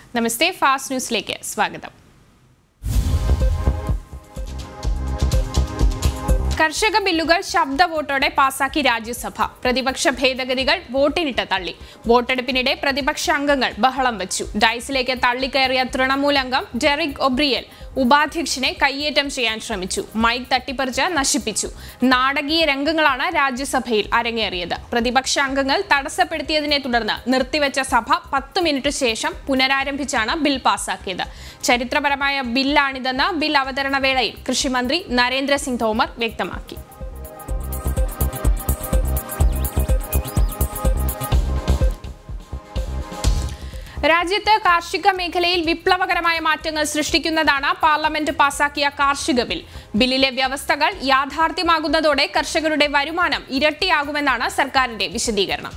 നമസ്തേ fast ന്യൂസിലേക്ക് സ്വാഗതം കർഷക ബില്ലുകൾ ശബ്ദ വോട്ടോടെ പാസാക്കി രാജ്യസഭ പ്രതിപക്ഷ ഭേദഗതികൾ വോട്ടിനിട്ട് തള്ളി വോട്ടെടുപ്പിനിടെ പ്രതിപക്ഷ അംഗങ്ങൾ ബഹളം വെച്ചു ഡൈസിലേക്ക് തള്ളിക്കയറിയ തൃണമൂൽ അംഗം ഡെറിക് ഒബ്രിയൽ ഉപാധ്യക്ഷനെ കയ്യേറ്റം ചെയ്യാൻ ശ്രമിച്ചു മൈക്ക് തട്ടിപ്പറിച്ച് നശിപ്പിച്ചു നാടകീയ രംഗങ്ങളാണ് രാജ്യസഭയിൽ അരങ്ങേറിയത് പ്രതിപക്ഷ അംഗങ്ങൾ തടസ്സപ്പെടുത്തിയതിനെ തുടർന്ന് നിർത്തിവെച്ച സഭ പത്ത് മിനിറ്റ് ശേഷം പുനരാരംഭിച്ചാണ് ബിൽ പാസാക്കിയത് ചരിത്രപരമായ ബില്ലാണിതെന്ന് ബിൽ അവതരണ വേളയിൽ കൃഷിമന്ത്രി നരേന്ദ്രസിംഗ് തോമർ വ്യക്തമാക്കി രാജ്യത്ത് കാർഷിക മേഖലയിൽ വിപ്ലവകരമായ മാറ്റങ്ങൾ സൃഷ്ടിക്കുന്നതാണ് പാർലമെന്റ് പാസാക്കിയ കാർഷിക ബിൽ ബില്ലിലെ വ്യവസ്ഥകൾ യാഥാർത്ഥ്യമാകുന്നതോടെ കർഷകരുടെ വരുമാനം ഇരട്ടിയാകുമെന്നാണ് സർക്കാരിന്റെ വിശദീകരണം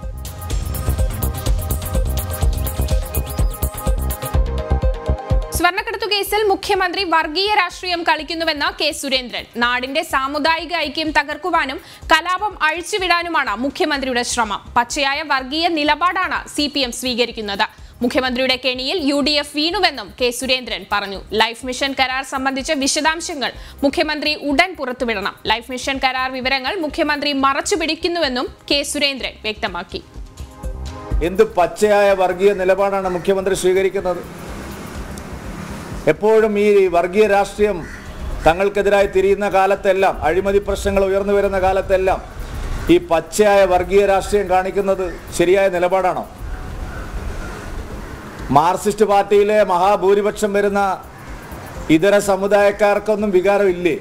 സ്വർണ്ണക്കടത്തു കേസിൽ മുഖ്യമന്ത്രി വർഗീയ രാഷ്ട്രീയം കളിക്കുന്നുവെന്ന് കെ സുരേന്ദ്രൻ നാടിന്റെ സാമുദായിക ഐക്യം തകർക്കുവാനും കലാപം അഴിച്ചുവിടാനുമാണ് മുഖ്യമന്ത്രിയുടെ ശ്രമം പച്ചയായ വർഗീയ നിലപാടാണ് സി പി എം സ്വീകരിക്കുന്നത് മുഖ്യമന്ത്രിയുടെ കെണിയിൽ യു ഡി എഫ് വീണുവെന്നും കെ സുരേന്ദ്രൻ പറഞ്ഞു ലൈഫ് മിഷൻ കരാർ സംബന്ധിച്ച വിശദാംശങ്ങൾ മുഖ്യമന്ത്രി ഉടൻ പുറത്തുവിടണം ലൈഫ് മിഷൻ കരാർ വിവരങ്ങൾ മുഖ്യമന്ത്രി മറച്ചുപിടിക്കുന്നുവെന്നും കെ സുരേന്ദ്രൻ വ്യക്തമാക്കി എന്ത് പച്ചയായ വർഗീയ നിലപാടാണ് മുഖ്യമന്ത്രി സ്വീകരിക്കുന്നത് എപ്പോഴും ഈ വർഗീയ രാഷ്ട്രീയം തങ്ങൾക്കെതിരായി തിരിയുന്ന കാലത്തെല്ലാം അഴിമതി പ്രശ്നങ്ങൾ ഉയർന്നു വരുന്ന കാലത്തെല്ലാം ഈ പച്ചയായ വർഗീയ രാഷ്ട്രീയം കാണിക്കുന്നത് ശരിയായ നിലപാടാണോ മാർക്സിസ്റ്റ് പാർട്ടിയിലെ മഹാഭൂരിപക്ഷം വരുന്ന ഇതര സമുദായക്കാർക്കൊന്നും വികാരമില്ലേ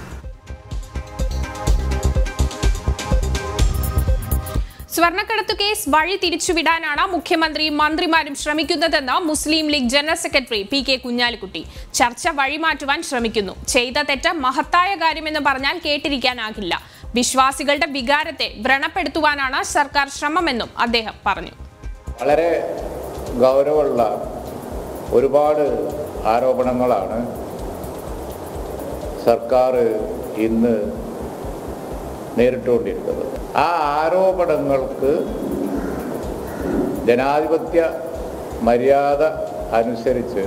സ്വർണ്ണക്കടത്തു കേസ് വഴി തിരിച്ചുവിടാനാണ് മുഖ്യമന്ത്രിയും മന്ത്രിമാരും ശ്രമിക്കുന്നതെന്ന് Muslim League general secretary P K Kunhalikutty ചർച്ച വഴിമാറ്റുവാൻ ശ്രമിക്കുന്നു ചെയ്ത തെറ്റ് മഹത്തായ കാര്യമെന്ന് പറഞ്ഞാൽ കേട്ടിരിക്കാനാകില്ല വിശ്വാസികളുടെ വികാരത്തെ വ്രണപ്പെടുത്തുവാനാണ് സർക്കാർ ശ്രമമെന്നും അദ്ദേഹം പറഞ്ഞു വളരെ ഗൗരവമുള്ള ഒരുപാട് ആരോപണങ്ങളാണ് സർക്കാർ ഇന്ന് നേരിട്ടുകൊണ്ടിരിക്കുന്നത് ആ ആരോപണങ്ങൾക്ക് ജനാധിപത്യ മര്യാദ അനുസരിച്ച്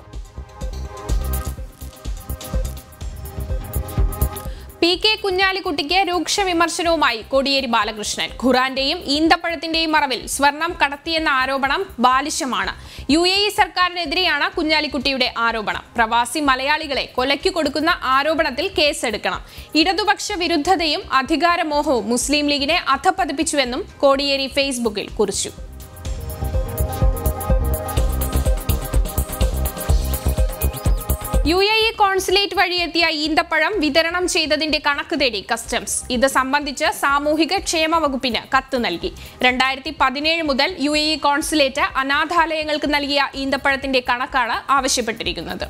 പി കെ കുഞ്ഞാലിക്കുട്ടിക്ക് രൂക്ഷ വിമർശനവുമായി കോടിയേരി ബാലകൃഷ്ണൻ ഖുറാന്റെയും ഈന്തപ്പഴത്തിന്റെയും മറവിൽ സ്വർണം കടത്തിയെന്ന ആരോപണം ബാലിശമാണ് യു എ ഇ സർക്കാരിനെതിരെയാണ് കുഞ്ഞാലിക്കുട്ടിയുടെ ആരോപണം പ്രവാസി മലയാളികളെ കൊലയ്ക്കു കൊടുക്കുന്ന ആരോപണത്തിൽ കേസെടുക്കണം ഇടതുപക്ഷ വിരുദ്ധതയും അധികാരമോഹവും മുസ്ലിം ലീഗിനെ അധപ്പതിപ്പിച്ചുവെന്നും കോടിയേരി ഫേസ്ബുക്കിൽ കുറിച്ചു യു എ ഇ കോൺസുലേറ്റ് വഴിയെത്തിയ ഈന്തപ്പഴം വിതരണം ചെയ്തതിന്റെ കണക്ക് തേടി കസ്റ്റംസ് ഇത് സംബന്ധിച്ച് സാമൂഹിക ക്ഷേമ വകുപ്പിന് കത്ത് നൽകി രണ്ടായിരത്തി പതിനേഴ് മുതൽ യു എ ഇ കോൺസുലേറ്റ് അനാഥാലയങ്ങൾക്ക് നൽകിയ ഈന്തപ്പഴത്തിന്റെ കണക്കാണ് ആവശ്യപ്പെട്ടിരിക്കുന്നത്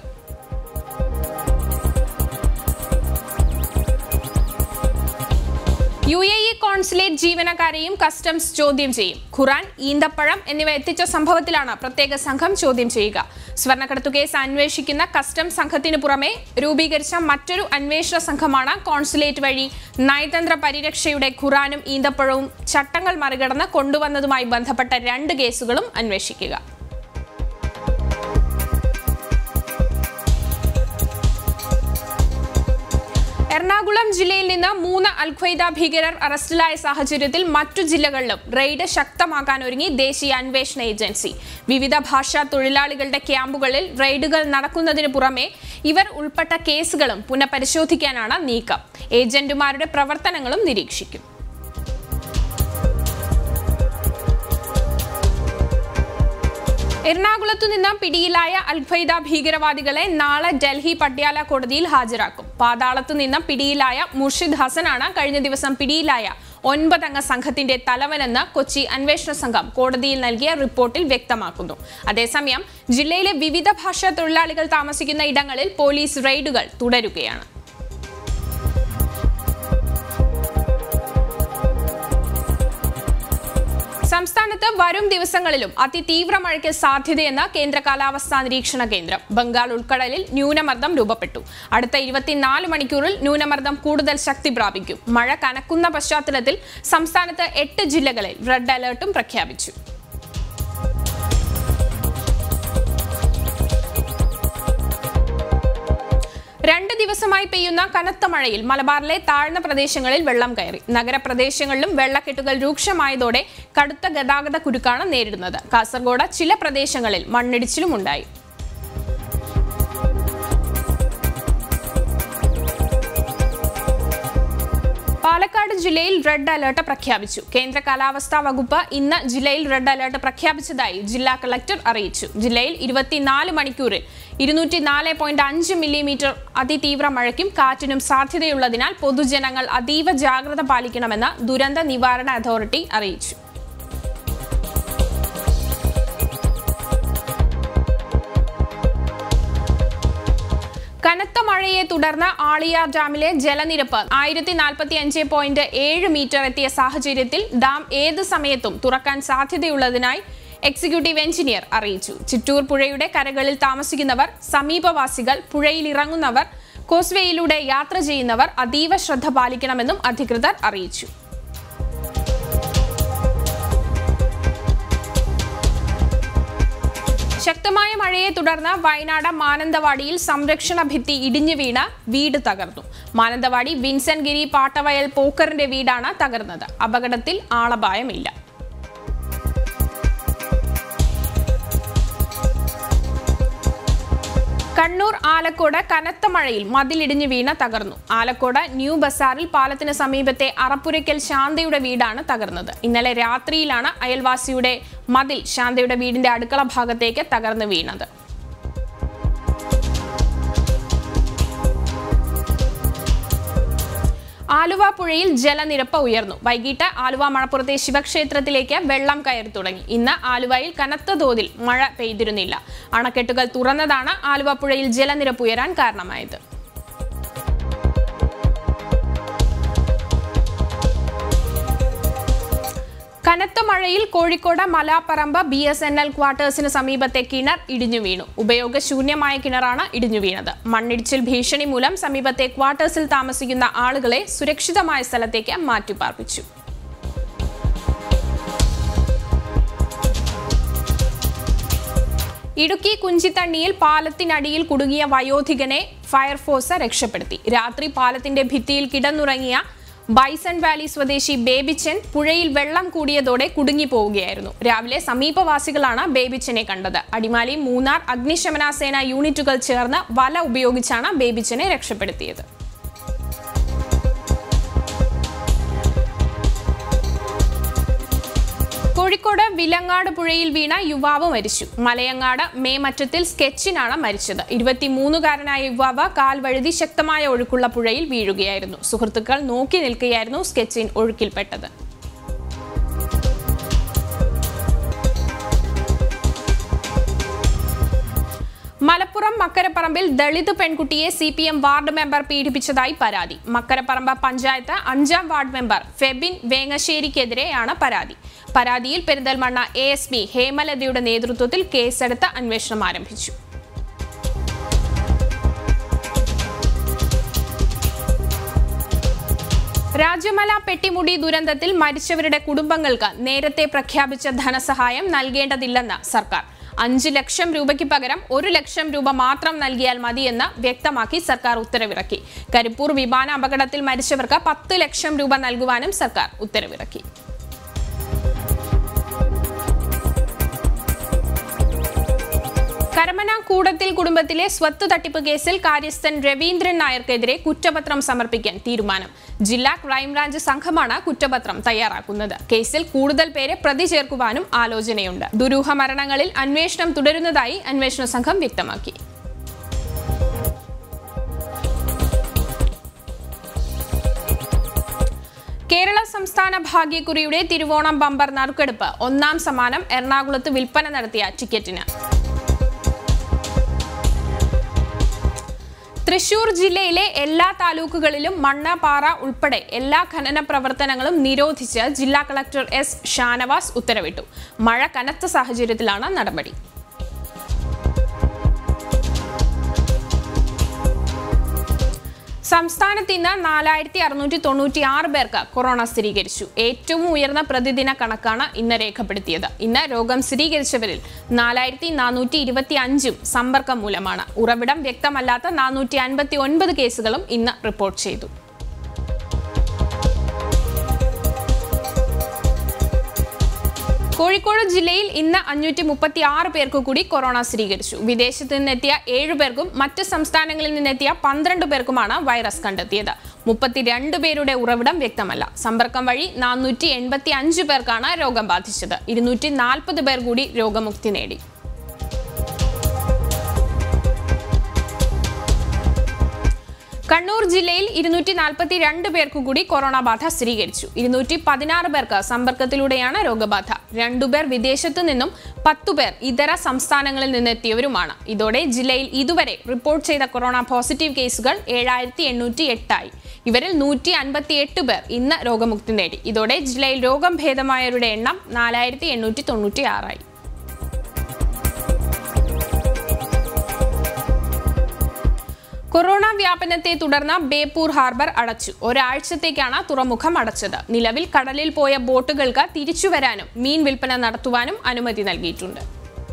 യു എ ഇ കോൺസുലേറ്റ് ജീവനക്കാരെയും കസ്റ്റംസ് ചോദ്യം ചെയ്യും ഖുറാൻ ഈന്തപ്പഴം എന്നിവ എത്തിച്ച സംഭവത്തിലാണ് പ്രത്യേക സംഘം ചോദ്യം ചെയ്യുക സ്വർണ്ണക്കടത്തു കേസ് അന്വേഷിക്കുന്ന കസ്റ്റംസ് സംഘത്തിന് പുറമെ രൂപീകരിച്ച മറ്റൊരു അന്വേഷണ സംഘമാണ് കോൺസുലേറ്റ് വഴി നയതന്ത്ര പരിരക്ഷയുടെ ഖുറാനും ഈന്തപ്പഴവും ചട്ടങ്ങൾ മറികടന്ന് കൊണ്ടുവന്നതുമായി ബന്ധപ്പെട്ട രണ്ട് കേസുകളും അന്വേഷിക്കുക എറണാകുളം ജില്ലയിൽ നിന്ന് മൂന്ന് അൽഖ്വയ്ദ ഭീകരർ അറസ്റ്റിലായ സാഹചര്യത്തിൽ മറ്റു ജില്ലകളിലും റെയ്ഡ് ശക്തമാക്കാൻ ഒരുങ്ങി ദേശീയ അന്വേഷണ ഏജൻസി വിവിധ ഭാഷാ തൊഴിലാളികളുടെ ക്യാമ്പുകളിൽ റെയ്ഡുകൾ നടക്കുന്നതിന് പുറമെ ഇവർ ഉൾപ്പെട്ട കേസുകളും പുനഃപരിശോധിക്കാനാണ് നീക്കം ഏജന്റുമാരുടെ പ്രവർത്തനങ്ങളും നിരീക്ഷിക്കും എറണാകുളത്തു നിന്ന് പിടിയിലായ അൽഖ്വയ്ദ ഭീകരവാദികളെ നാളെ ഡൽഹി പട്യാല കോടതിയിൽ ഹാജരാക്കും പാതാളത്തു നിന്ന് പിടിയിലായ മുർഷിദ് ഹസനാണ് കഴിഞ്ഞ ദിവസം പിടിയിലായ ഒൻപതംഗ സംഘത്തിന്റെ തലവനെന്ന് കൊച്ചി അന്വേഷണ സംഘം കോടതിയിൽ നൽകിയ റിപ്പോർട്ടിൽ വ്യക്തമാക്കുന്നു അതേസമയം ജില്ലയിലെ വിവിധ ഭാഷാ തൊഴിലാളികൾ താമസിക്കുന്ന ഇടങ്ങളിൽ പോലീസ് റെയ്ഡുകൾ തുടരുകയാണ് സംസ്ഥാനത്ത് വരും ദിവസങ്ങളിലും അതിതീവ്ര മഴയ്ക്ക് സാധ്യതയെന്ന് കേന്ദ്ര കാലാവസ്ഥാ നിരീക്ഷണ കേന്ദ്രം ബംഗാൾ ഉൾക്കടലിൽ ന്യൂനമർദ്ദം രൂപപ്പെട്ടു അടുത്ത ഇരുപത്തിനാല് മണിക്കൂറിൽ ന്യൂനമർദ്ദം കൂടുതൽ ശക്തി പ്രാപിക്കും മഴ കനക്കുന്ന പശ്ചാത്തലത്തിൽ സംസ്ഥാനത്ത് എട്ട് ജില്ലകളിൽ റെഡ് അലർട്ടും പ്രഖ്യാപിച്ചു ദിവസമായി പെയ്യുന്ന കനത്ത മഴയിൽ മലബാറിലെ താഴ്ന്ന പ്രദേശങ്ങളിൽ വെള്ളം കയറി നഗരപ്രദേശങ്ങളിലും വെള്ളക്കെട്ടുകൾ രൂക്ഷമായതോടെ കടുത്ത ഗതാഗത കുരുക്കാണ് നേരിടുന്നത് കാസർഗോഡ് ചില പ്രദേശങ്ങളിൽ മണ്ണിടിച്ചിലും ഉണ്ടായി പാലക്കാട് ജില്ലയിൽ റെഡ് അലർട്ട് പ്രഖ്യാപിച്ചു കേന്ദ്ര കാലാവസ്ഥാ വകുപ്പ് ഇന്ന് ജില്ലയിൽ റെഡ് അലർട്ട് പ്രഖ്യാപിച്ചതായി ജില്ലാ കളക്ടർ അറിയിച്ചു ജില്ലയിൽ ഇരുപത്തിനാല് മണിക്കൂറിൽ ഇരുന്നൂറ്റി നാല് പോയിന്റ് അഞ്ച് മില്ലിമീറ്റർ അതിതീവ്ര മഴയ്ക്കും കാറ്റിനും സാധ്യതയുള്ളതിനാൽ പൊതുജനങ്ങൾ അതീവ ജാഗ്രത പാലിക്കണമെന്ന് ദുരന്ത നിവാരണ അതോറിറ്റി അറിയിച്ചു കനത്ത മഴയെ തുടർന്ന് ആളിയാർ ഡാമിലെ ജലനിരപ്പ് ആയിരത്തി നാൽപ്പത്തി അഞ്ച് പോയിന്റ് ഏഴ് മീറ്റർ എത്തിയ സാഹചര്യത്തിൽ ഡാം ഏത് സമയത്തും തുറക്കാൻ സാധ്യതയുള്ളതിനായി എക്സിക്യൂട്ടീവ് എഞ്ചിനീയർ അറിയിച്ചു ചിറ്റൂർ പുഴയുടെ കരകളിൽ താമസിക്കുന്നവർ സമീപവാസികൾ പുഴയിൽ ഇറങ്ങുന്നവർ കോസ്വേയിലൂടെ യാത്ര ചെയ്യുന്നവർ അതീവ ശ്രദ്ധ പാലിക്കണമെന്നും അധികൃതർ അറിയിച്ചു ശക്തമായ മഴയെ തുടർന്ന് വയനാട് മാനന്തവാടിയിൽ സംരക്ഷണ ഭിത്തി ഇടിഞ്ഞു വീണ് വീട് തകർന്നു മാനന്തവാടി വിൻസെന്റ് ഗിരി പാട്ടവയൽ പോക്കറിന്റെ വീടാണ് തകർന്നത് അപകടത്തിൽ ആളപായമില്ല കണ്ണൂർ ആലക്കോട് കനത്ത മഴയിൽ മതിലിടിഞ്ഞ് വീണ തകർന്നു ആലക്കോട് ന്യൂ ബസാറിൽ പാലത്തിന് സമീപത്തെ അറപ്പുരയ്ക്കൽ ശാന്തയുടെ വീടാണ് തകർന്നത് ഇന്നലെ രാത്രിയിലാണ് അയൽവാസിയുടെ മതിൽ ശാന്തയുടെ വീടിന്റെ അടുക്കള ഭാഗത്തേക്ക് തകർന്നു വീണത് ആലുവ പുഴയിൽ ജലനിരപ്പ് ഉയർന്നു വൈകിട്ട് ആലുവ മണപ്പുറത്തെ ശിവക്ഷേത്രത്തിലേക്ക് വെള്ളം കയറി തുടങ്ങി ഇന്ന് ആലുവയിൽ കനത്ത തോതിൽ മഴ പെയ്തിരുന്നില്ല അണക്കെട്ടുകൾ തുറന്നതാണ് ആലുവ പുഴയിൽ ജലനിരപ്പ് ഉയരാൻ കാരണമായത് കനത്ത മഴയിൽ Kozhikode Malaparamba B S N L ക്വാർട്ടേഴ്സിന് സമീപത്തെ കിണർ ഇടിഞ്ഞു വീണു ഉപയോഗശൂന്യമായ കിണറാണ് ഇടിഞ്ഞു വീണത് മണ്ണിടിച്ചിൽ ഭീഷണി മൂലം സമീപത്തെ ക്വാർട്ടേഴ്സിൽ താമസിക്കുന്ന ആളുകളെ സുരക്ഷിതമായ സ്ഥലത്തേക്ക് മാറ്റിപ്പാർപ്പിച്ചു ഇടുക്കി കുഞ്ചിത്തണ്ണിയിൽ പാലത്തിനടിയിൽ കുടുങ്ങിയ വയോധികനെ ഫയർഫോഴ്സ് രക്ഷപ്പെടുത്തി രാത്രി പാലത്തിന്റെ ഭിത്തിയിൽ കിടന്നുറങ്ങിയ ബൈസൺ വാലി സ്വദേശി ബേബിച്ചൻ പുഴയിൽ വെള്ളം കൂടിയതോടെ കുടുങ്ങിപ്പോവുകയായിരുന്നു രാവിലെ സമീപവാസികളാണ് ബേബിച്ചനെ കണ്ടത് അടിമാലി മൂന്നാർ അഗ്നിശമന സേന യൂണിറ്റുകൾ ചേർന്ന് വല ഉപയോഗിച്ചാണ് ബേബിച്ചനെ രക്ഷപ്പെടുത്തിയത് കോഴിക്കോട് വിലങ്ങാട് പുഴയിൽ വീണ യുവാവ് മരിച്ചു മലയങ്ങാട് മേമറ്റത്തിൽ സ്കെച്ചിനാണ് മരിച്ചത് ഇരുപത്തിമൂന്നുകാരനായ യുവാവ് കാൽ വഴുതി ശക്തമായ ഒഴുക്കുള്ള പുഴയിൽ വീഴുകയായിരുന്നു സുഹൃത്തുക്കൾ നോക്കി നിൽക്കുകയായിരുന്നു സ്കെച്ചിൻ ഒഴുക്കിൽപ്പെട്ടത് മലപ്പുറം മക്കരപ്പറമ്പിൽ ദളിത് പെൺകുട്ടിയെ C P M ward member പീഡിപ്പിച്ചതായി പരാതി മക്കരപ്പറമ്പ് പഞ്ചായത്ത് അഞ്ചാം വാർഡ് മെമ്പർ ഫെബിൻ വേങ്ങശ്ശേരിക്കെതിരെയാണ് പരാതി പരാതിയിൽ പെരിന്തൽമണ്ണ എ എസ് പി ഹേമലതയുടെ നേതൃത്വത്തിൽ കേസെടുത്ത് അന്വേഷണം ആരംഭിച്ചു രാജ്യമല പെട്ടിമുടി ദുരന്തത്തിൽ മരിച്ചവരുടെ കുടുംബങ്ങൾക്ക് നേരത്തെ പ്രഖ്യാപിച്ച ധനസഹായം നൽകേണ്ടതില്ലെന്ന് സർക്കാർ അഞ്ച് ലക്ഷം രൂപയ്ക്ക് പകരം ഒരു ലക്ഷം രൂപ മാത്രം നൽകിയാൽ മതിയെന്ന് വ്യക്തമാക്കി സർക്കാർ ഉത്തരവിറക്കി കരിപ്പൂർ വിമാന അപകടത്തിൽ മരിച്ചവർക്ക് പത്ത് ലക്ഷം രൂപ നൽകുവാനും സർക്കാർ ഉത്തരവിറക്കി കരമന കൂടത്തിൽ കുടുംബത്തിലെ സ്വത്ത് തട്ടിപ്പ് കേസിൽ കാര്യസ്ഥൻ രവീന്ദ്രൻ നായർക്കെതിരെ കുറ്റപത്രം സമർപ്പിക്കാൻ തീരുമാനം ജില്ലാ ക്രൈംബ്രാഞ്ച് സംഘമാണ് കുറ്റപത്രം തയ്യാറാക്കുന്നത് കേസിൽ കൂടുതൽ പേരെ പ്രതി ചേർക്കുവാനും ആലോചനയുണ്ട് ദുരൂഹ മരണങ്ങളിൽ അന്വേഷണം തുടരുന്നതായി അന്വേഷണ സംഘം വ്യക്തമാക്കി കേരള സംസ്ഥാന ഭാഗ്യക്കുറിയുടെ തിരുവോണം ബമ്പർ നറുക്കെടുപ്പ് ഒന്നാം സമ്മാനം എറണാകുളത്ത് വിൽപ്പന നടത്തിയ ടിക്കറ്റിന് തൃശൂർ ജില്ലയിലെ എല്ലാ താലൂക്കുകളിലും മണ്ണ് പാറ ഉൾപ്പെടെ എല്ലാ ഖനന പ്രവർത്തനങ്ങളും നിരോധിച്ച് ജില്ലാ കളക്ടർ എസ് ഷാനവാസ് ഉത്തരവിട്ടു മഴ കനത്ത സാഹചര്യത്തിലാണ് നടപടി സംസ്ഥാനത്ത് ഇന്ന് നാലായിരത്തി അറുന്നൂറ്റി തൊണ്ണൂറ്റി ആറ് പേർക്ക് കൊറോണ സ്ഥിരീകരിച്ചു ഏറ്റവും ഉയർന്ന പ്രതിദിന കണക്കാണ് ഇന്ന് രേഖപ്പെടുത്തിയത് ഇന്ന് രോഗം സ്ഥിരീകരിച്ചവരിൽ നാലായിരത്തി നാനൂറ്റി ഇരുപത്തി അഞ്ചും സമ്പർക്കം മൂലമാണ് ഉറവിടം വ്യക്തമല്ലാത്ത നാനൂറ്റി അൻപത്തി ഒൻപത് കേസുകളും ഇന്ന് റിപ്പോർട്ട് ചെയ്തു കോഴിക്കോട് ജില്ലയിൽ ഇന്ന് അഞ്ഞൂറ്റി മുപ്പത്തി ആറ് പേർക്ക് കൂടി കൊറോണ സ്ഥിരീകരിച്ചു വിദേശത്ത് നിന്നെത്തിയ ഏഴു പേർക്കും മറ്റ് സംസ്ഥാനങ്ങളിൽ നിന്നെത്തിയ പന്ത്രണ്ട് പേർക്കുമാണ് വൈറസ് കണ്ടെത്തിയത് മുപ്പത്തിരണ്ട് പേരുടെ ഉറവിടം വ്യക്തമല്ല സമ്പർക്കം വഴി നാനൂറ്റി എൺപത്തി അഞ്ച് പേർക്കാണ് രോഗം ബാധിച്ചത് ഇരുന്നൂറ്റി നാൽപ്പത് പേർ കൂടി രോഗമുക്തി നേടി കണ്ണൂർ ജില്ലയിൽ ഇരുന്നൂറ്റി നാൽപ്പത്തി രണ്ട് പേർക്ക് കൂടി കൊറോണ ബാധ സ്ഥിരീകരിച്ചു ഇരുന്നൂറ്റി പതിനാറ് പേർക്ക് സമ്പർക്കത്തിലൂടെയാണ് രോഗബാധ രണ്ടുപേർ വിദേശത്തു നിന്നും പത്തുപേർ ഇതര സംസ്ഥാനങ്ങളിൽ നിന്നെത്തിയവരുമാണ് ഇതോടെ ജില്ലയിൽ ഇതുവരെ റിപ്പോർട്ട് ചെയ്ത കൊറോണ പോസിറ്റീവ് കേസുകൾ ഏഴായിരത്തി എണ്ണൂറ്റി എട്ടായി ഇവരിൽ നൂറ്റി അൻപത്തി എട്ട് പേർ ഇന്ന് രോഗമുക്തി നേടി ഇതോടെ ജില്ലയിൽ രോഗം ഭേദമായവരുടെ എണ്ണം നാലായിരത്തി എണ്ണൂറ്റി തൊണ്ണൂറ്റി ആറായി കൊറോണ വ്യാപനത്തെ തുടർന്ന് ബേപ്പൂർ ഹാർബർ അടച്ചു ഒരാഴ്ചത്തേക്കാണ് തുറമുഖം അടച്ചത് നിലവിൽ കടലിൽ പോയ ബോട്ടുകൾക്ക് തിരിച്ചുവരാനും മീൻ വിൽപ്പന നടത്തുവാനും അനുമതി നൽകിയിട്ടുണ്ട്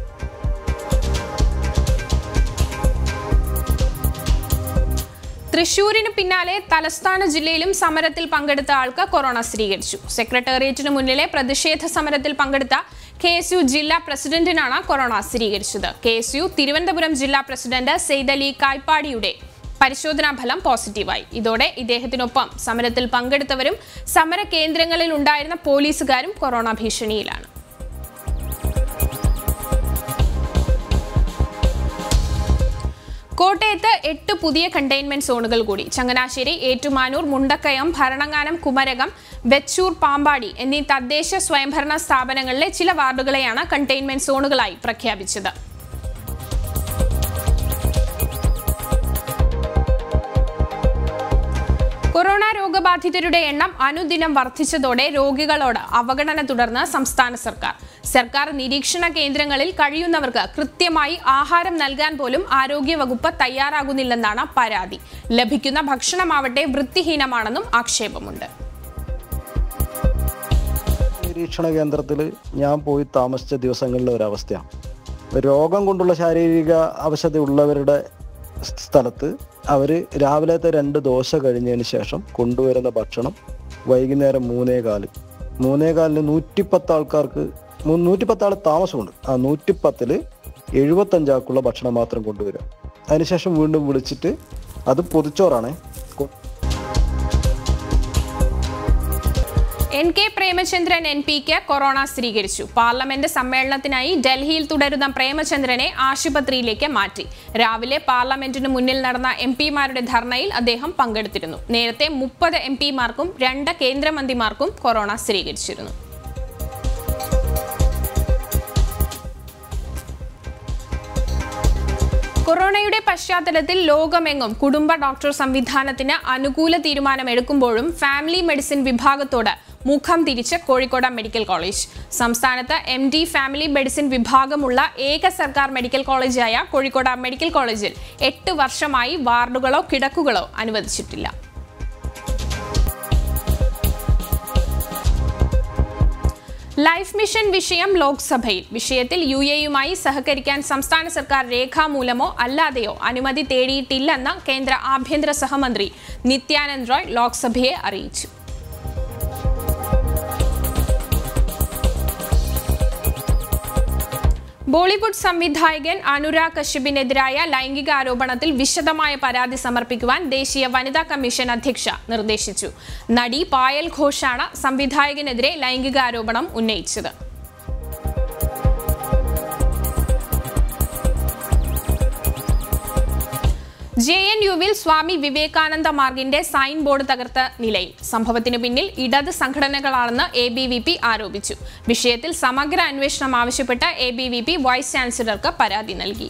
തൃശൂരിന് പിന്നാലെ തലസ്ഥാന ജില്ലയിലും സമരത്തിൽ പങ്കെടുത്ത ആൾക്ക് കൊറോണ സ്ഥിരീകരിച്ചു സെക്രട്ടേറിയറ്റിന് മുന്നിലെ പ്രതിഷേധ സമരത്തിൽ പങ്കെടുത്ത കെ എസ് യു ജില്ലാ പ്രസിഡന്റിനാണ് കൊറോണ സ്ഥിരീകരിച്ചത് കെ എസ് യു തിരുവനന്തപുരം ജില്ലാ പ്രസിഡന്റ് സെയ്ദലി കായ്പാടിയുടെ പരിശോധനാ ഫലം പോസിറ്റീവായി ഇതോടെ ഇദ്ദേഹത്തിനൊപ്പം സമരത്തിൽ പങ്കെടുത്തവരും സമര കേന്ദ്രങ്ങളിൽ ഉണ്ടായിരുന്ന പോലീസുകാരും കൊറോണ ഭീഷണിയിലാണ് കോട്ടയത്ത് എട്ട് പുതിയ കണ്ടെയ്ൻമെന്റ് സോണുകൾ കൂടി ചങ്ങനാശ്ശേരി ഏറ്റുമാനൂർ മുണ്ടക്കയം ഭരണങ്ങാനം കുമരകം വെച്ചൂർ പാമ്പാടി എന്നീ തദ്ദേശ സ്വയംഭരണ സ്ഥാപനങ്ങളിലെ ചില വാർഡുകളെയാണ് കണ്ടെയ്ൻമെന്റ് സോണുകളായി പ്രഖ്യാപിച്ചത് കൊറോണ രോഗബാധിതരുടെ എണ്ണം അനുദിനം വർദ്ധിച്ചതോടെ രോഗികളോട് അവഗണന തുടർന്ന് സംസ്ഥാന സർക്കാർ സർക്കാർ നിരീക്ഷണ കേന്ദ്രങ്ങളിൽ കഴിയുന്നവർക്ക് കൃത്യമായി ആഹാരം നൽകാൻ പോലും ആരോഗ്യവകുപ്പ് തയ്യാറാകുന്നില്ലെന്നാണ് പരാതി ലഭിക്കുന്ന ഭക്ഷണമാവട്ടെ വൃത്തിഹീനമാണെന്നും ആക്ഷേപമുണ്ട് നിരീക്ഷണ കേന്ദ്രത്തിൽ ഞാൻ പോയി താമസിച്ച ദിവസങ്ങളിലെ ഒരവസ്ഥയാണ് രോഗം കൊണ്ടുള്ള ശാരീരിക അവശത ഉള്ളവരുടെ സ്ഥലത്ത് അവർ രാവിലത്തെ രണ്ട് ദോശ കഴിഞ്ഞതിന് ശേഷം കൊണ്ടുവരുന്ന ഭക്ഷണം വൈകുന്നേരം മൂന്നേ കാല് മൂന്നേ കാലിന് നൂറ്റിപ്പത്ത് ആൾക്കാർക്ക് മൂ- നൂറ്റിപ്പത്ത് ആൾ താമസമുണ്ട് ആ നൂറ്റിപ്പത്തില് എഴുപത്തഞ്ചാൾക്കുള്ള ഭക്ഷണം മാത്രം കൊണ്ടുവരിക അതിനുശേഷം വീണ്ടും വിളിച്ചിട്ട് അത് പൊതിച്ചോറാണ് കൊ- എൻ കെ പ്രേമചന്ദ്രൻ എൻ പിക്ക് കൊറോണ സ്ഥിരീകരിച്ചു പാർലമെന്റ് സമ്മേളനത്തിനായി ഡൽഹിയിൽ തുടരുന്ന പ്രേമചന്ദ്രനെ ആശുപത്രിയിലേക്ക് മാറ്റി രാവിലെ പാർലമെന്റിന് മുന്നിൽ നടന്ന എം പിമാരുടെ ധർണയിൽ അദ്ദേഹം പങ്കെടുത്തിരുന്നു നേരത്തെ മുപ്പത് എം പിമാർക്കും രണ്ട് കേന്ദ്രമന്ത്രിമാർക്കും കൊറോണ സ്ഥിരീകരിച്ചിരുന്നു കൊറോണയുടെ പശ്ചാത്തലത്തിൽ ലോകമെങ്ങും കുടുംബ ഡോക്ടർ സംവിധാനത്തിന് അനുകൂല തീരുമാനമെടുക്കുമ്പോഴും ഫാമിലി മെഡിസിൻ വിഭാഗത്തോട് മുഖം തിരിച്ച് കോഴിക്കോട് മെഡിക്കൽ കോളേജ് സംസ്ഥാനത്ത് എം ഡി ഫാമിലി മെഡിസിൻ വിഭാഗമുള്ള ഏക സർക്കാർ മെഡിക്കൽ കോളേജായ കോഴിക്കോട് മെഡിക്കൽ കോളേജിൽ എട്ട് വർഷമായി വാർഡുകളോ കിടക്കുകളോ അനുവദിച്ചിട്ടില്ല ലൈഫ് മിഷൻ വിഷയം ലോക്സഭയിൽ വിഷയത്തിൽ യു എയുമായി സഹകരിക്കാൻ സംസ്ഥാന സർക്കാർ രേഖാമൂലമോ അല്ലാതെയോ അനുമതി തേടിയിട്ടില്ലെന്ന് കേന്ദ്ര ആഭ്യന്തര സഹമന്ത്രി നിത്യാനന്ദ് റോയ് ലോക്സഭയെ അറിയിച്ചു ബോളിവുഡ് സംവിധായകൻ അനുരാഗ് കശ്യപിനെതിരായ ലൈംഗിക ആരോപണത്തിൽ വിശദമായ പരാതി സമർപ്പിക്കുവാൻ ദേശീയ വനിതാ കമ്മീഷൻ അധ്യക്ഷ നിർദ്ദേശിച്ചു നടി പായൽ ഘോഷാണ് സംവിധായകനെതിരെ ലൈംഗിക ആരോപണം ഉന്നയിച്ചത് ജെ എൻ യുവിൽ സ്വാമി വിവേകാനന്ദ മാർഗിന്റെ സൈൻ ബോർഡ് തകർത്ത നിലയിൽ സംഭവത്തിന് പിന്നിൽ ഇടത് സംഘടനകളാണെന്ന് എ ബി വി പി ആരോപിച്ചു വിഷയത്തിൽ സമഗ്ര അന്വേഷണം ആവശ്യപ്പെട്ട് A B V P vice ചാൻസലർക്ക് പരാതി നൽകി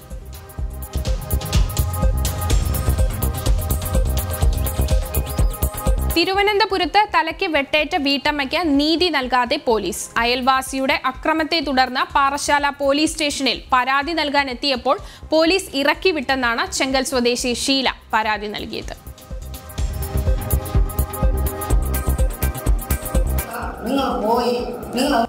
തിരുവനന്തപുരത്ത് തലയ്ക്ക് വെട്ടേറ്റ വീട്ടമ്മയ്ക്ക് നീതി നൽകാതെ പോലീസ് അയൽവാസിയുടെ അക്രമത്തെ തുടർന്ന് പാറശാല പോലീസ് സ്റ്റേഷനിൽ പരാതി നൽകാൻ എത്തിയപ്പോൾ പോലീസ് ഇറക്കി വിട്ടെന്നാണ് ചെങ്കൽ സ്വദേശി ഷീല പരാതി നൽകിയത് നിങ്ങൾ പോയി നിങ്ങൾ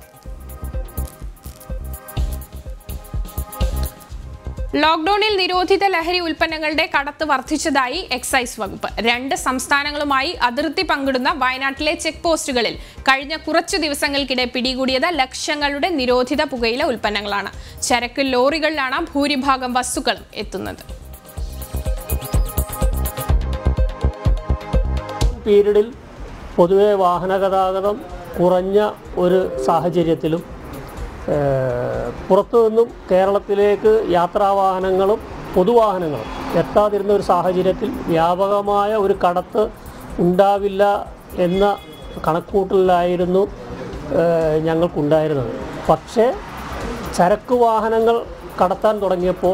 ലോക്ഡൌണിൽ നിരോധിത ലഹരി ഉൽപ്പന്നങ്ങളുടെ കടത്ത് വർദ്ധിച്ചതായി എക്സൈസ് വകുപ്പ് രണ്ട് സംസ്ഥാനങ്ങളുമായി അതിർത്തി പങ്കിടുന്ന വയനാട്ടിലെ ചെക്ക് പോസ്റ്റുകളിൽ കഴിഞ്ഞ കുറച്ചു ദിവസങ്ങൾക്കിടെ പിടികൂടിയത് ലക്ഷങ്ങളുടെ നിരോധിത പുകയില ഉൽപ്പന്നങ്ങളാണ് ചരക്ക് ലോറികളിലാണ് ഭൂരിഭാഗം വസ്തുക്കളും എത്തുന്നത് പീരീഡിൽ പൊതുവെ വാഹന ഗതാഗതം കുറഞ്ഞ ഒരു സാഹചര്യത്തിലും ഏഹ്, പുറത്തു നിന്നും കേരളത്തിലേക്ക് യാത്രാവാഹനങ്ങളും പൊതുവാഹനങ്ങളും എത്താതിരുന്ന ഒരു സാഹചര്യത്തിൽ വ്യാപകമായ ഒരു കടത്ത് ഉണ്ടാവില്ല എന്ന കണക്കൂട്ടലിലായിരുന്നു ഏഹ്, ഞങ്ങൾക്കുണ്ടായിരുന്നത് പക്ഷേ ചരക്ക് വാഹനങ്ങൾ കടത്താൻ തുടങ്ങിയപ്പോൾ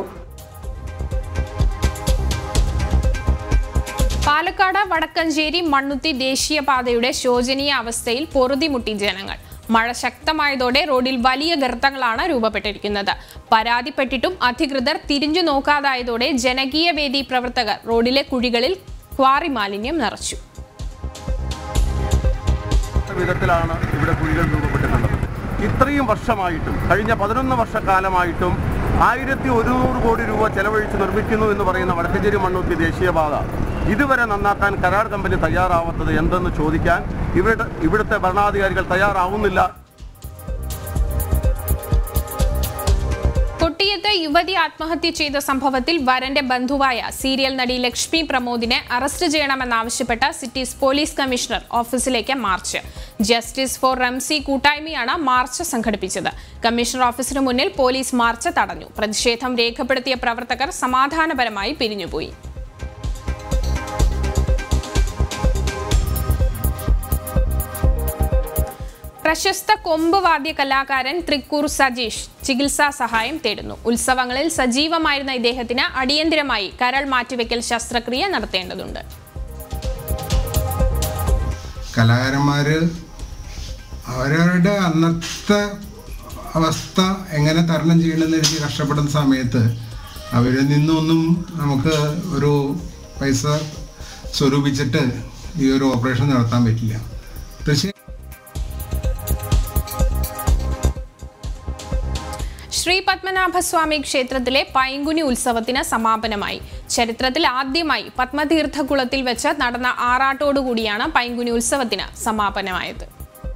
പാലക്കാട് വടക്കഞ്ചേരി മണ്ണുത്തി ദേശീയപാതയുടെ ശോചനീയ അവസ്ഥയിൽ പൊറുതിമുട്ടി ജനങ്ങൾ മഴ ശക്തമായതോടെ റോഡിൽ വലിയ ഗർത്തങ്ങളാണ് രൂപപ്പെട്ടിരിക്കുന്നത് പരാതിപ്പെട്ടിട്ടും അധികൃതർ തിരിഞ്ഞു നോക്കാതായതോടെ ജനകീയ വേദി പ്രവർത്തകർ റോഡിലെ കുഴികളിൽ ക്വാറി മാലിന്യം നിറച്ചു വിധത്തിലാണ് ഇവിടെ കുഴികൾ രൂപപ്പെട്ടിട്ടുള്ളത് ഇത്രയും വർഷമായിട്ടും കഴിഞ്ഞ പതിനൊന്ന് വർഷക്കാലമായിട്ടും ആയിരത്തി ഒരുന്നൂറ് കോടി രൂപ ചെലവഴിച്ച് നിർമ്മിക്കുന്നു എന്ന് പറയുന്ന വടക്കഞ്ചേരി മണ്ണൂത്തി ദേശീയപാത ഇതുവരെ നന്നാക്കാൻ കരാർ കമ്പനി തയ്യാറാവാത്തത് എന്തെന്ന് ചോദിക്കാൻ ഇവരുടെ ഇവിടുത്തെ ഭരണാധികാരികൾ തയ്യാറാവുന്നില്ല കൊട്ടിയത്ത് യുവതി ആത്മഹത്യ ചെയ്ത സംഭവത്തിൽ വരന്റെ ബന്ധുവായ സീരിയൽ നടി ലക്ഷ്മി പ്രമോദിനെ അറസ്റ്റ് ചെയ്യണമെന്നാവശ്യപ്പെട്ട സിറ്റീസ് പോലീസ് കമ്മീഷണർ ഓഫീസിലേക്ക് മാർച്ച് ജസ്റ്റിസ് ഫോർ റംസി കൂട്ടായ്മയാണ് മാർച്ച് സംഘടിപ്പിച്ചത് കമ്മീഷണർ ഓഫീസിന് മുന്നിൽ പോലീസ് മാർച്ച് തടഞ്ഞു പ്രതിഷേധം രേഖപ്പെടുത്തിയ പ്രവർത്തകർ സമാധാനപരമായി പിരിഞ്ഞുപോയി പ്രശസ്ത കൊമ്പ് വാദ്യ കലാകാരൻ തൃക്കൂർ സജീഷ് ചികിത്സാ സഹായം തേടുന്നു ഉത്സവങ്ങളിൽ സജീവമായിരുന്ന ഇദ്ദേഹത്തിന് അടിയന്തിരമായി കരൾ മാറ്റിവെക്കൽ ശസ്ത്രക്രിയ നടത്തേണ്ടതുണ്ട് കലാകാരന്മാർ അവരവരുടെ അന്നത്തെ അവസ്ഥ എങ്ങനെ തരണം ചെയ്യണമെന്ന് എനിക്ക് കഷ്ടപ്പെടുന്ന സമയത്ത് അവരിൽ നിന്നൊന്നും നമുക്ക് ഒരു പൈസ സ്വരൂപിച്ചിട്ട് ഈ ഒരു ഓപ്പറേഷൻ നടത്താൻ പറ്റില്ല തീർച്ചയായും ശ്രീ പത്മനാഭസ്വാമി ക്ഷേത്രത്തിലെ പൈങ്കുനി ഉത്സവത്തിന് സമാപനമായി ചരിത്രത്തിൽ ആദ്യമായി പത്മതീർത്ഥകുളത്തിൽ വെച്ച് നടന്ന ആറാട്ടോടുകൂടിയാണ് പൈങ്കുനി ഉത്സവത്തിന് സമാപനമായത്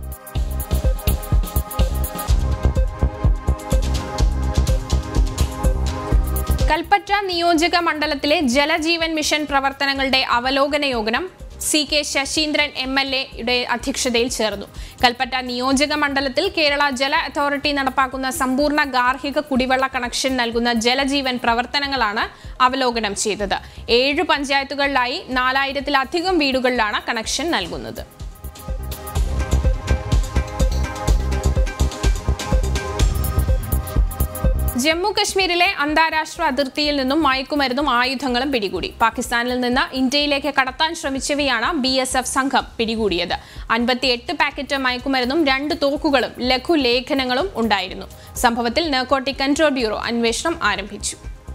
കൽപ്പറ്റ നിയോജക മണ്ഡലത്തിലെ ജലജീവൻ മിഷൻ പ്രവർത്തനങ്ങളുടെ അവലോകന യോഗം C K Saseendran M L എയുടെ അധ്യക്ഷതയിൽ ചേർന്നു കൽപ്പറ്റ നിയോജക മണ്ഡലത്തിൽ കേരള ജല അതോറിറ്റി നടപ്പാക്കുന്ന സമ്പൂർണ്ണ ഗാർഹിക കുടിവെള്ള കണക്ഷൻ നൽകുന്ന ജലജീവൻ പ്രവർത്തനങ്ങളാണ് അവലോകനം ചെയ്തത് ഏഴ് പഞ്ചായത്തുകളിലായി നാലായിരത്തിലധികം വീടുകളിലാണ് കണക്ഷൻ നൽകുന്നത് ജമ്മു കശ്മീരിലെ അന്താരാഷ്ട്ര അതിർത്തിയിൽ നിന്നും മയക്കുമരുന്നും ആയുധങ്ങളും പിടികൂടി പാകിസ്ഥാനിൽ നിന്ന് ഇന്ത്യയിലേക്ക് കടത്താൻ ശ്രമിച്ചവയാണ് ബി എസ് എഫ് സംഘം പിടികൂടിയത് അൻപത്തിയെട്ട് പാക്കറ്റ് മയക്കുമരുന്നും രണ്ട് തോക്കുകളും ലഘുലേഖനങ്ങളും ഉണ്ടായിരുന്നു സംഭവത്തിൽ നർക്കോട്ടിക് കൺട്രോൾ ബ്യൂറോ അന്വേഷണം ആരംഭിച്ചു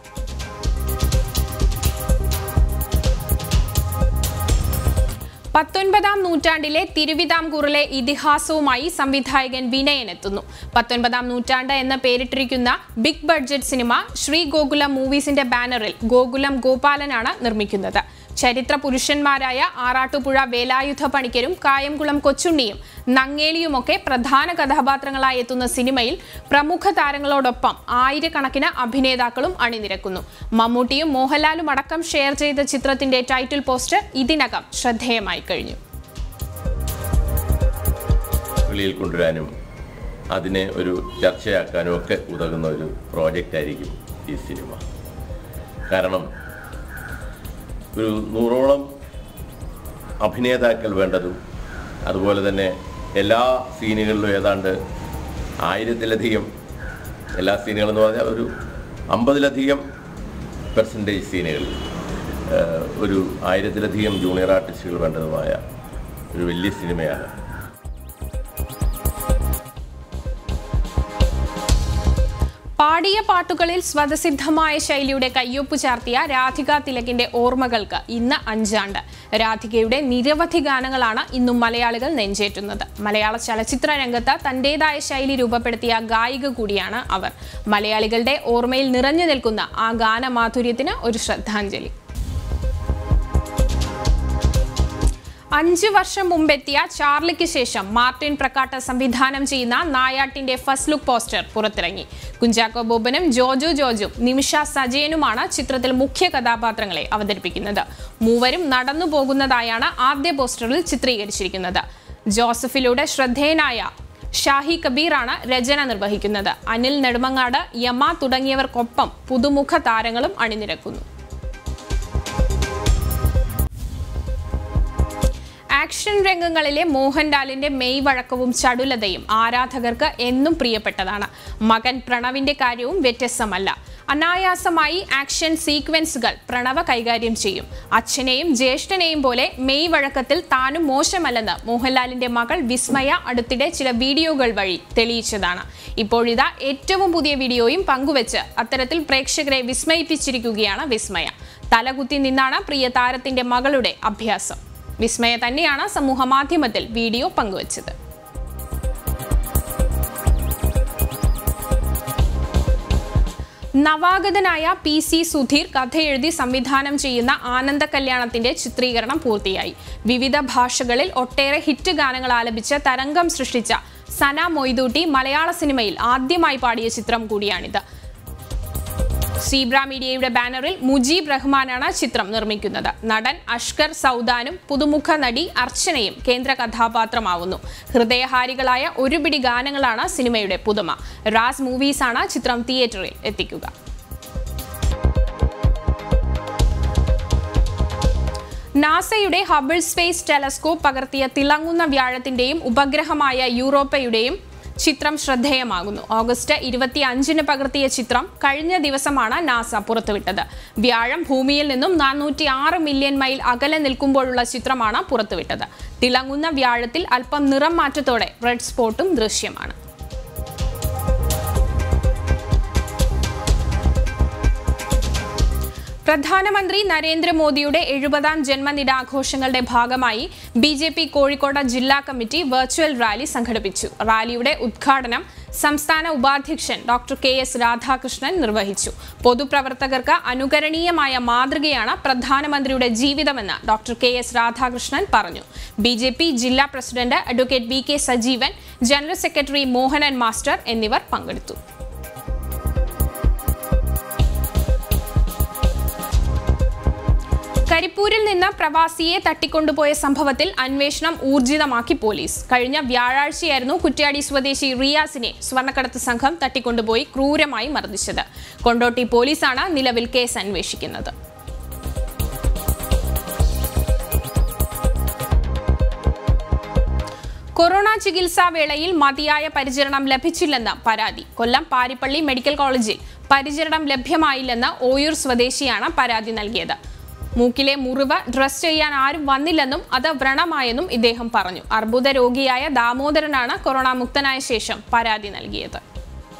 പത്തൊൻപതാം നൂറ്റാണ്ടിലെ തിരുവിതാംകൂറിലെ ഇതിഹാസവുമായി സംവിധായകൻ വിനയൻ എത്തുന്നു പത്തൊൻപതാം നൂറ്റാണ്ട് എന്ന പേരിട്ടിരിക്കുന്ന big budget cinema Sree Gokulam മൂവീസിന്റെ ബാനറിൽ ഗോകുലം ഗോപാലനാണ് നിർമ്മിക്കുന്നത് ചരിത്ര പുരുഷന്മാരായ ആറാട്ടുപുഴ വേലായുധ പണിക്കരും കായംകുളം കൊച്ചുണ്ണിയും നങ്ങേലിയുമൊക്കെ പ്രധാന കഥാപാത്രങ്ങളായി എത്തുന്ന സിനിമയിൽ പ്രമുഖ താരങ്ങളോടൊപ്പം ആയിരക്കണക്കിന് അഭിനേതാക്കളും അണിനിരക്കുന്നു മമ്മൂട്ടിയും മോഹൻലാലും അടക്കം ഷെയർ ചെയ്ത ചിത്രത്തിന്റെ ടൈറ്റിൽ പോസ്റ്റർ ഇതിനകം ശ്രദ്ധേയമായി കഴിഞ്ഞു വെളിയിൽ കൊണ്ടുവരാനും അതിനെ ഒരു ചർച്ചയാക്കാനും ഒക്കെ ഉതകുന്ന ഒരു പ്രോജക്റ്റ് ആയിരിക്കും ഈ സിനിമ കാരണം ഒരു നൂറോളം അഭിനേതാക്കൾ വേണ്ടതും അതുപോലെ തന്നെ എല്ലാ സീനുകളിലും ഏതാണ്ട് ആയിരത്തിലധികം എല്ലാ സീനുകളെന്ന് പറഞ്ഞാൽ ഒരു അമ്പതിലധികം പെർസെൻറ്റേജ് സീനുകൾ ഏഹ്, ഒരു ആയിരത്തിലധികം ജൂനിയർ ആർട്ടിസ്റ്റുകൾ വേണ്ടതുമായ ഒരു വലിയ സിനിമയാണ് പാടി പാടിയ പാട്ടുകളിൽ സ്വതസിദ്ധമായ ശൈലിയുടെ കയ്യൊപ്പ് ചാർത്തിയ രാധിക തിലകിന്റെ ഓർമ്മകൾക്ക് ഇന്ന് അഞ്ചാണ്ട് രാധികയുടെ നിരവധി ഗാനങ്ങളാണ് ഇന്നും മലയാളികൾ നെഞ്ചേറ്റുന്നത് മലയാള ചലച്ചിത്ര രംഗത്ത് തന്റേതായ ശൈലി രൂപപ്പെടുത്തിയ ഗായിക കൂടിയാണ് അവർ മലയാളികളുടെ ഓർമ്മയിൽ നിറഞ്ഞു നിൽക്കുന്ന ആ ഗാനമാധുര്യത്തിന് ഒരു ശ്രദ്ധാഞ്ജലി അഞ്ചു വർഷം മുമ്പെത്തിയ ചാർലിക്ക് ശേഷം മാർട്ടിൻ പ്രക്കാട്ട സംവിധാനം ചെയ്യുന്ന നായാട്ടിന്റെ ഫസ്റ്റ് ലുക്ക് പോസ്റ്റർ പുറത്തിറങ്ങി കുഞ്ചാക്കോ ബോബനും ജോജു ജോജും നിമിഷ സജയനുമാണ് ചിത്രത്തിൽ മുഖ്യ കഥാപാത്രങ്ങളെ അവതരിപ്പിക്കുന്നത് മൂവരും നടന്നു പോകുന്നതായാണ് ആദ്യ പോസ്റ്ററിൽ ചിത്രീകരിച്ചിരിക്കുന്നത് ജോസഫിലൂടെ ശ്രദ്ധേയനായ ഷാഹി കബീറാണ് രചന നിർവഹിക്കുന്നത് അനിൽ നെടുമങ്ങാട് യമ തുടങ്ങിയവർക്കൊപ്പം പുതുമുഖ താരങ്ങളും അണിനിരക്കുന്നു ആക്ഷൻ രംഗങ്ങളിലെ മോഹൻലാലിന്റെ മെയ് വഴക്കവും ചടുലതയും ആരാധകർക്ക് എന്നും പ്രിയപ്പെട്ടതാണ് മകൻ പ്രണവിന്റെ കാര്യവും വ്യത്യസ്തമല്ല അനായാസമായി ആക്ഷൻ സീക്വൻസുകൾ പ്രണവ് കൈകാര്യം ചെയ്യും അച്ഛനെയും ജ്യേഷ്ഠനെയും പോലെ മെയ് വഴക്കത്തിൽ താനും മോശമല്ലെന്ന് മോഹൻലാലിന്റെ മകൾ വിസ്മയ അടുത്തിടെ ചില വീഡിയോകൾ വഴി തെളിയിച്ചതാണ് ഇപ്പോഴിതാ ഏറ്റവും പുതിയ വീഡിയോയും പങ്കുവച്ച് അത്തരത്തിൽ പ്രേക്ഷകരെ വിസ്മയിപ്പിച്ചിരിക്കുകയാണ് വിസ്മയ തലകുത്തി നിന്നാണ് പ്രിയ താരത്തിന്റെ മകളുടെ അഭ്യാസം വിസ്മയ തന്നെയാണ് സമൂഹ മാധ്യമത്തിൽ വീഡിയോ പങ്കുവച്ചത് നവാഗതനായ പി സി സുധീർ കഥയെഴുതി സംവിധാനം ചെയ്യുന്ന ആനന്ദ കല്യാണത്തിന്റെ ചിത്രീകരണം പൂർത്തിയായി വിവിധ ഭാഷകളിൽ ഒട്ടേറെ ഹിറ്റ് ഗാനങ്ങൾ ആലപിച്ച് തരംഗം സൃഷ്ടിച്ച സന മൊയ്തൂട്ടി മലയാള സിനിമയിൽ ആദ്യമായി പാടിയ ചിത്രം കൂടിയാണിത് സീബ്ര മീഡിയയുടെ ബാനറിൽ മുജീബ് റഹ്മാനാണ് ചിത്രം നിർമ്മിക്കുന്നത് നടൻ അഷ്കർ സൗദാനും പുതുമുഖ നടി അർച്ചനയും കേന്ദ്ര കഥാപാത്രമാവുന്നു ഹൃദയഹാരികളായ ഒരു പിടി ഗാനങ്ങളാണ് സിനിമയുടെ പുതുമ റാസ് മൂവീസാണ് ചിത്രം തിയേറ്ററിൽ എത്തിക്കുക നാസയുടെ ഹബിൾ സ്പേസ് ടെലസ്കോപ്പ് പകർത്തിയ തിളങ്ങുന്ന വ്യാഴത്തിന്റെയും ഉപഗ്രഹമായ യൂറോപ്പയുടെയും ചിത്രം ശ്രദ്ധേയമാകുന്നു ഓഗസ്റ്റ് ഇരുപത്തി അഞ്ചിന് പകർത്തിയ ചിത്രം കഴിഞ്ഞ ദിവസമാണ് നാസ പുറത്തുവിട്ടത് വ്യാഴം ഭൂമിയിൽ നിന്നും നാനൂറ്റി ആറ് മില്യൺ മൈൽ അകലെ നിൽക്കുമ്പോഴുള്ള ചിത്രമാണ് പുറത്തുവിട്ടത് തിളങ്ങുന്ന വ്യാഴത്തിൽ അല്പം നിറം മാറ്റത്തോടെ റെഡ് സ്പോട്ടും ദൃശ്യമാണ് പ്രധാനമന്ത്രി നരേന്ദ്രമോദിയുടെ എഴുപതാം ജന്മദിനാഘോഷങ്ങളുടെ ഭാഗമായി ബി ജെ പി കോഴിക്കോട് ജില്ലാ കമ്മിറ്റി വെർച്വൽ റാലി സംഘടിപ്പിച്ചു റാലിയുടെ ഉദ്ഘാടനം സംസ്ഥാന ഉപാധ്യക്ഷൻ ഡോക്ടർ കെ എസ് രാധാകൃഷ്ണൻ നിർവഹിച്ചു പൊതുപ്രവർത്തകർക്ക് അനുകരണീയമായ മാതൃകയാണ് പ്രധാനമന്ത്രിയുടെ ജീവിതമെന്ന് ഡോക്ടർ കെ എസ് രാധാകൃഷ്ണൻ പറഞ്ഞു ബി ജെ പി ജില്ലാ president advocate V K Sajeevan general secretary Mohanan master എന്നിവർ പങ്കെടുത്തു കരിപ്പൂരിൽ നിന്ന് പ്രവാസിയെ തട്ടിക്കൊണ്ടുപോയ സംഭവത്തിൽ അന്വേഷണം ഊർജിതമാക്കി പോലീസ് കഴിഞ്ഞ വ്യാഴാഴ്ചയായിരുന്നു കുറ്റ്യാടി സ്വദേശി റിയാസിനെ സ്വർണ്ണക്കടത്ത് സംഘം തട്ടിക്കൊണ്ടുപോയി ക്രൂരമായി മർദ്ദിച്ചത് കൊണ്ടോട്ടി പോലീസാണ് നിലവിൽ കേസ് അന്വേഷിക്കുന്നത് കൊറോണ ചികിത്സാ വേളയിൽ മതിയായ പരിചരണം ലഭിച്ചില്ലെന്ന് പരാതി കൊല്ലം പാരിപ്പള്ളി മെഡിക്കൽ കോളേജിൽ പരിചരണം ലഭ്യമായില്ലെന്ന് ഓയൂർ സ്വദേശിയാണ് പരാതി നൽകിയത് മൂക്കിലെ മുറിവ് ഡ്രസ് ചെയ്യാൻ ആരും വന്നില്ലെന്നും അത് വ്രണമായെന്നും ഇദ്ദേഹം പറഞ്ഞു അർബുദ രോഗിയായ ദാമോദരനാണ് കൊറോണ മുക്തനായ ശേഷം പരാതി നൽകിയത്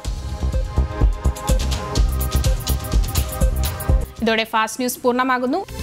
ഇതോടെ ഫാസ്റ്റ് ന്യൂസ് പൂർണ്ണമാകുന്നു